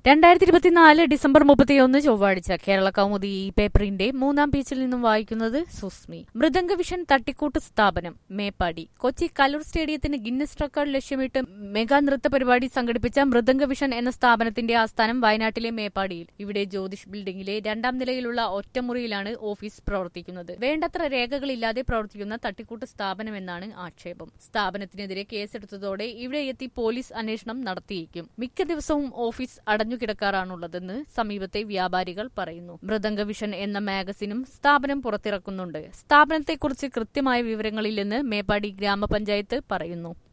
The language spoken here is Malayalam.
രണ്ടായിരത്തി ഇരുപത്തിനാല് ഡിസംബർ മുപ്പത്തിയൊന്ന് ചൊവ്വാഴ്ച കേരള കൗമുദി ഈ പേപ്പറിന്റെ മൂന്നാം പേജിൽ നിന്നും വായിക്കുന്നത് സുസ്മി മൃദംഗ വിഷൻ തട്ടിക്കൂട്ട് സ്ഥാപനം മേപ്പാടി കൊച്ചി കലൂർ സ്റ്റേഡിയത്തിന് ഗിന്നസ് റെക്കോർഡ് ലക്ഷ്യമിട്ട് മെഗാ നൃത്ത പരിപാടി സംഘടിപ്പിച്ച മൃദംഗ വിഷൻ എന്ന സ്ഥാപനത്തിന്റെ ആസ്ഥാനം വയനാട്ടിലെ മേപ്പാടിയിൽ ഇവിടെ ജ്യോതിഷ് ബിൽഡിംഗിലെ രണ്ടാം നിലയിലുള്ള ഒറ്റമുറിയിലാണ് ഓഫീസ് പ്രവർത്തിക്കുന്നത് വേണ്ടത്ര രേഖകളില്ലാതെ പ്രവർത്തിക്കുന്ന തട്ടിക്കൂട്ട് സ്ഥാപനമെന്നാണ് ആക്ഷേപം സ്ഥാപനത്തിനെതിരെ കേസെടുത്തതോടെ ഇവിടെ എത്തി പോലീസ് അന്വേഷണം നടത്തിയേക്കും മിക്ക ദിവസവും ഓഫീസ് അടഞ്ഞുകിടക്കാറാണുള്ളതെന്ന് സമീപത്തെ വ്യാപാരികൾ പറയുന്നു മൃദംഗ വിഷൻ എന്ന മാഗസിനും സ്ഥാപനം പുറത്തിറക്കുന്നുണ്ട് സ്ഥാപനത്തെക്കുറിച്ച് കൃത്യമായ വിവരങ്ങളില്ലെന്ന് മേപ്പാടി ഗ്രാമപഞ്ചായത്ത് പറയുന്നു